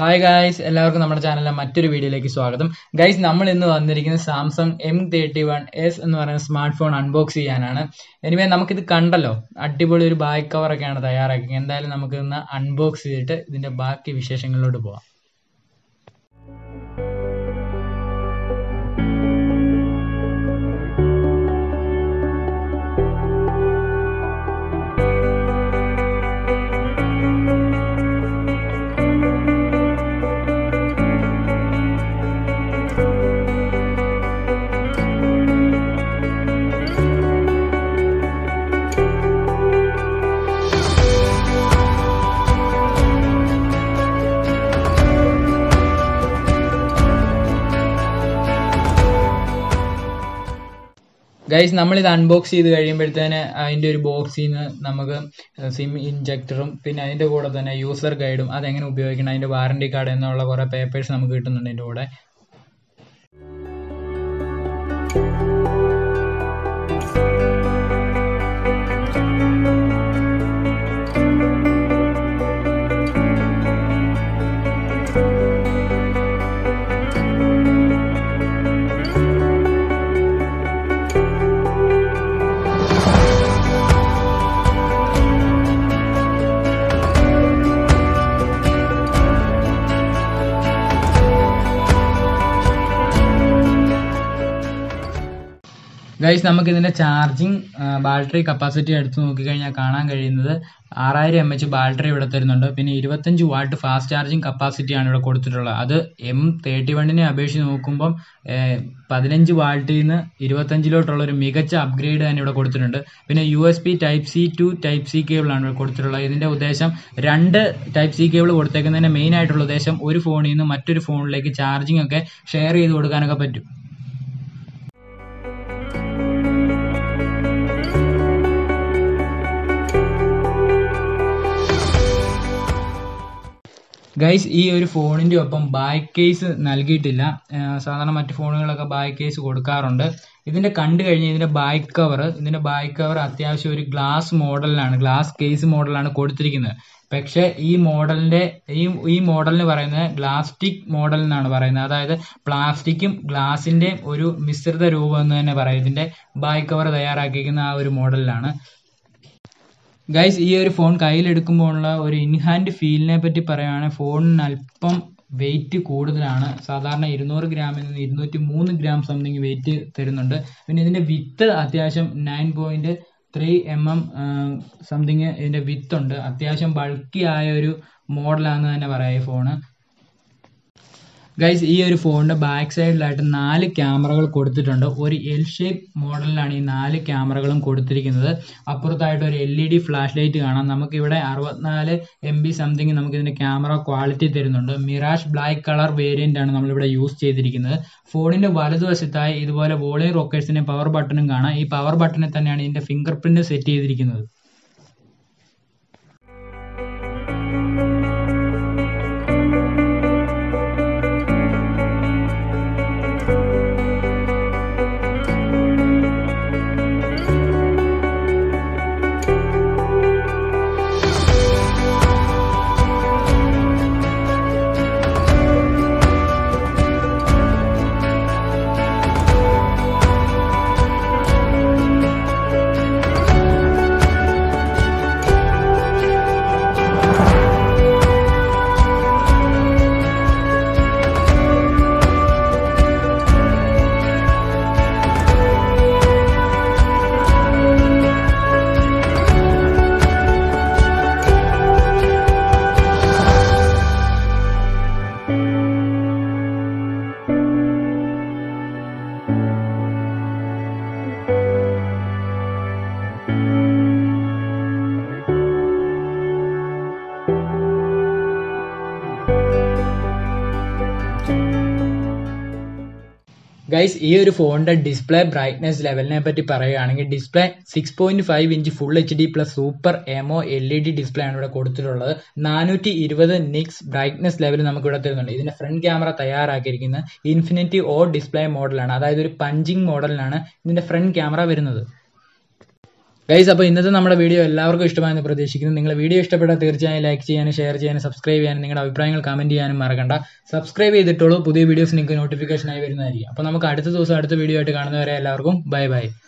hi guys എല്ലാവർക്കും നമ്മുടെ ചാനലിലെ മറ്റൊരു വീഡിയോയിലേക്ക് സ്വാഗതം ഗൈസ് നമ്മൾ ഇന്ന് വന്നിരിക്കുന്നത് Samsung M thirty one S എന്ന് പറയുന്ന സ്മാർട്ട് ഫോൺ അൺബോക്സ് ചെയ്യാനാണ് എനിവേ നമുക്കിത് കണ്ടല്ലോ അടിപൊളി ഒരു ബാക്ക് കവറൊക്കെയാണ് തയ്യാറാക്കി എന്തായാലും നമുക്ക് ഇന്ന് അൺബോക്സ് ചെയ്തിട്ട് ഇതിന്റെ ബാക്കി വിശേഷങ്ങളിലോട്ട് പോവാം ഗൈസ് നമ്മൾ ഇത് അൺബോക്സ് ചെയ്ത് കഴിയുമ്പോഴത്തേന് അതിന്റെ ഒരു ബോക്സിൽ നിന്ന് നമുക്ക് സിം ഇൻജക്ടറും പിന്നെ അതിന്റെ കൂടെ തന്നെ യൂസർ ഗൈഡും അതെങ്ങനെ ഉപയോഗിക്കണം അതിന്റെ വാറണ്ടി കാർഡ് എന്നുള്ള കുറെ പേപ്പേഴ്സ് നമുക്ക് കിട്ടുന്നുണ്ട് അതിന്റെ കൂടെ ഗൈസ് നമുക്ക് ഇതിന്റെ ചാർജിങ് ബാറ്ററി കപ്പാസിറ്റി എടുത്ത് നോക്കിക്കഴിഞ്ഞാൽ കാണാൻ കഴിയുന്നത് ആറായിരം എം എച്ച് ബാറ്ററി ഇവിടെ തരുന്നുണ്ട് പിന്നെ ഇരുപത്തഞ്ച് വാട്ട് ഫാസ്റ്റ് ചാർജിങ് കപ്പാസിറ്റി ആണ് ഇവിടെ കൊടുത്തിട്ടുള്ളത് അത് എം തേർട്ടി വണ്ണിനെ അപേക്ഷിച്ച് നോക്കുമ്പം പതിനഞ്ച് വാട്ടിൽ നിന്ന് ഇരുപത്തഞ്ചിലോട്ടുള്ള ഒരു മികച്ച അപ്ഗ്രേഡ് തന്നെ ഇവിടെ കൊടുത്തിട്ടുണ്ട് പിന്നെ U S B type C to type C cable ആണ് ഇവിടെ കൊടുത്തിട്ടുള്ളത് ഇതിന്റെ ഉദ്ദേശം രണ്ട് ടൈപ്പ് സി കേബിൾ കൊടുത്തേക്കുന്നതിന്റെ മെയിൻ ആയിട്ടുള്ള ഉദ്ദേശം ഒരു ഫോണിൽ നിന്ന് മറ്റൊരു ഫോണിലേക്ക് ചാർജിങ് ഒക്കെ ഷെയർ ചെയ്ത് കൊടുക്കാനൊക്കെ പറ്റും ഗൈസ് ഈ ഒരു ഫോണിന്റെ ഒപ്പം ബാക്ക് കേസ് നൽകിയിട്ടില്ല സാധാരണ മറ്റു ഫോണുകളൊക്കെ ബാക്ക് കേസ് കൊടുക്കാറുണ്ട് ഇതിന്റെ കണ്ടു കഴിഞ്ഞ് ഇതിന്റെ ബാക്ക് കവർ ഇതിന്റെ ബാക്ക് കവർ അത്യാവശ്യം ഒരു ഗ്ലാസ് മോഡലിലാണ് ഗ്ലാസ് കേസ് മോഡലാണ് കൊടുത്തിരിക്കുന്നത് പക്ഷേ ഈ മോഡലിന്റെ ഈ ഈ മോഡലിന് പറയുന്നത് ഗ്ലാസ്റ്റിക് മോഡൽ എന്നാണ് പറയുന്നത് അതായത് പ്ലാസ്റ്റിക്കും ഗ്ലാസിന്റെ ഒരു മിശ്രിത രൂപം എന്ന് തന്നെ പറയും ഇതിന്റെ ബാക്ക് കവർ തയ്യാറാക്കിയിരിക്കുന്ന ആ ഒരു മോഡലിലാണ് ഗൈസ് ഈ ഒരു ഫോൺ കയ്യിലെടുക്കുമ്പോൾ ഉള്ള ഒരു ഇൻഹാൻഡ് ഫീലിനെ പറ്റി പറയുകയാണെങ്കിൽ ഫോണിന് അല്പം വെയിറ്റ് കൂടുതലാണ് സാധാരണ ഇരുന്നൂറ് ഗ്രാമിൽ നിന്ന് ഇരുന്നൂറ്റി മൂന്ന് ഗ്രാം സംതിങ് വെയിറ്റ് തരുന്നുണ്ട് പിന്നെ ഇതിന്റെ വിത്ത് അത്യാവശ്യം nine point three M M something ഇതിന്റെ വിത്ത് ഉണ്ട് അത്യാവശ്യം ബൾക്കി ആയ ഒരു മോഡലാണെന്ന് തന്നെ പറയാം ഈ ഫോണ് ഗൈസ് ഈ ഒരു ഫോണിന്റെ ബാക്ക് സൈഡിലായിട്ട് നാല് ക്യാമറകൾ കൊടുത്തിട്ടുണ്ട് ഒരു എൽ ഷേപ്പ് മോഡലിലാണ് ഈ നാല് ക്യാമറകളും കൊടുത്തിരിക്കുന്നത് അപ്പുറത്തായിട്ട് ഒരു L E D flash light കാണാം നമുക്ക് ഇവിടെ അറുപത്തിനാല് എം ബി സംതിങ് നമുക്ക് ഇതിന്റെ ക്യാമറ ക്വാളിറ്റി തരുന്നുണ്ട് മിറാഷ് ബ്ലാക്ക് കളർ വേരിയന്റ് ആണ് നമ്മളിവിടെ യൂസ് ചെയ്തിരിക്കുന്നത് ഫോണിന്റെ വലതുവശത്തായി ഇതുപോലെ വോളിയം റോക്കേഴ്സിന്റെ പവർ ബട്ടണും കാണാം ഈ പവർ ബട്ടണിൽ തന്നെയാണ് ഇതിന്റെ ഫിംഗർ പ്രിന്റ് സെറ്റ് ചെയ്തിരിക്കുന്നത് ഗൈസ് ഈ ഒരു ഫോണിന്റെ ഡിസ്പ്ലേ ബ്രൈറ്റ്നെസ് ലെവലിനെ പറ്റി പറയുകയാണെങ്കിൽ display six point five inch full H D plus super L E AMOLED display ആണ് ഇവിടെ കൊടുത്തിട്ടുള്ളത് നാനൂറ്റി ഇരുപത് നിക്സ് ബ്രൈറ്റ്നെസ് ലെവൽ നമുക്ക് ഇവിടെ തരുന്നുണ്ട് ഇതിന്റെ ഫ്രണ്ട് ക്യാമറ തയ്യാറാക്കിയിരിക്കുന്നത് ഇൻഫിനിറ്റി ഓ ഡിസ്പ്ലേ മോഡലാണ് അതായത് ഒരു പഞ്ചിങ് മോഡലിലാണ് ഇതിന്റെ ഫ്രണ്ട് ക്യാമറ വരുന്നത് ഗൈസ് അപ്പോൾ ഇന്നത്തെ നമ്മുടെ വീഡിയോ എല്ലാവർക്കും ഇഷ്ടമായെന്ന് പ്രതീക്ഷിക്കുന്നു നിങ്ങൾ വീഡിയോ ഇഷ്ടപ്പെട്ടാൽ തീർച്ചയായും ലൈക്ക് ചെയ്യാനും ഷെയർ ചെയ്യാനും സബ്സ്ക്രൈബ് ചെയ്യാനും നിങ്ങളുടെ അഭിപ്രായങ്ങൾ കമന്റ് ചെയ്യാനും മറക്കണ്ട സബ്സ്ക്രൈബ് ചെയ്തിട്ടുള്ളൂ പുതിയ വീഡിയോസ് നിങ്ങൾക്ക് നോട്ടിഫിക്കേഷൻ ആയി വരുന്നതായിരിക്കും അപ്പോൾ നമുക്ക് അടുത്ത ദിവസം അടുത്ത വീഡിയോ ആയിട്ട് കാണുന്നവരെ എല്ലാവർക്കും ബൈ ബൈ